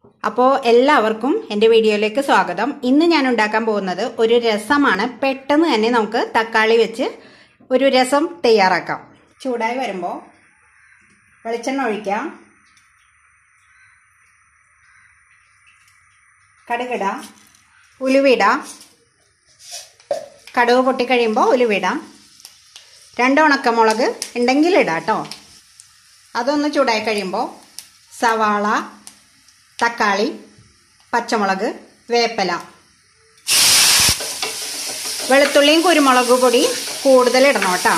അപ്പോൾ എല്ലാവർക്കും എൻ്റെ വീഡിയോയിലേക്ക് സ്വാഗതം ഇന്ന് ഞാൻ ഉണ്ടാക്കാൻ പോകുന്നത് ഒരു രസമാണ് പെട്ടെന്ന് തന്നെ നമുക്ക് തക്കാളി വെച്ച് ഒരു രസം തയ്യാറാക്കാം ചൂടായി വരുമ്പോൾ വെളിച്ചെണ്ണ ഒഴിക്കാം കടുകിടാം ഉലുവിടാം കടുക് പൊട്ടിക്കഴിയുമ്പോൾ ഉലുവിടാം രണ്ട് ഉണക്കമുളക് ഉണ്ടെങ്കിൽ ഇടാം കേട്ടോ അതൊന്ന് ചൂടായി കഴിയുമ്പോൾ സവാള തക്കാളി പച്ചമുളക് വേപ്പല വെളുത്തുള്ളിയും കുരുമുളക് പൊടി കൂടുതൽ ഇടണം കേട്ടോ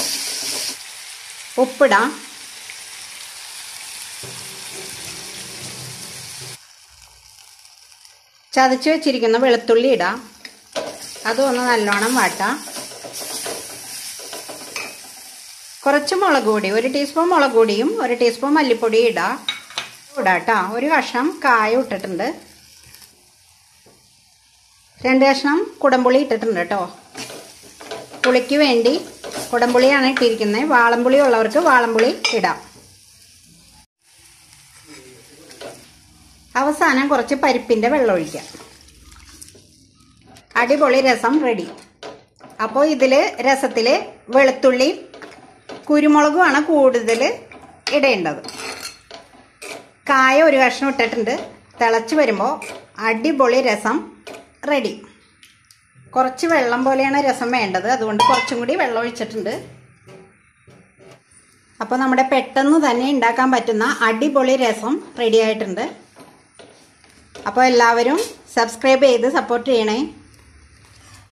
ഉപ്പിടാം ചതച്ച് വെച്ചിരിക്കുന്ന വെളുത്തുള്ളി ഇടാം അതും ഒന്ന് നല്ലോണം വാട്ടാം കുറച്ച് മുളക് പൊടി ഒരു ടീസ്പൂൺ മുളക് പൊടിയും ഒരു ടീസ്പൂൺ മല്ലിപ്പൊടിയും ഇടാം ഇടാട്ടോ ഒരു കഷ്ണം കായ ഇട്ടിട്ടുണ്ട് രണ്ട് കഷ്ണം കുടംപുളി ഇട്ടിട്ടുണ്ട് കേട്ടോ പുളിക്ക് വേണ്ടി കുടംപുളിയാണ് ഇട്ടിരിക്കുന്നത് വാളംപുളി ഉള്ളവർക്ക് വാളംപുളി ഇടാം അവസാനം കുറച്ച് പരിപ്പിൻ്റെ വെള്ളം ഒഴിക്കാം അടിപൊളി രസം റെഡി അപ്പോൾ ഇതിൽ രസത്തിൽ വെളുത്തുള്ളി കുരുമുളകുമാണ് കൂടുതൽ ഇടേണ്ടത് കായ ഒരു കഷ്ണം ഇട്ടിട്ടുണ്ട് തിളച്ച് വരുമ്പോൾ അടിപൊളി രസം റെഡി കുറച്ച് വെള്ളം പോലെയാണ് രസം വേണ്ടത് അതുകൊണ്ട് കുറച്ചും കൂടി വെള്ളം ഒഴിച്ചിട്ടുണ്ട് അപ്പോൾ നമ്മുടെ പെട്ടെന്ന് തന്നെ ഉണ്ടാക്കാൻ പറ്റുന്ന അടിപൊളി രസം റെഡി ആയിട്ടുണ്ട് അപ്പോൾ എല്ലാവരും സബ്സ്ക്രൈബ് ചെയ്ത് സപ്പോർട്ട് ചെയ്യണേ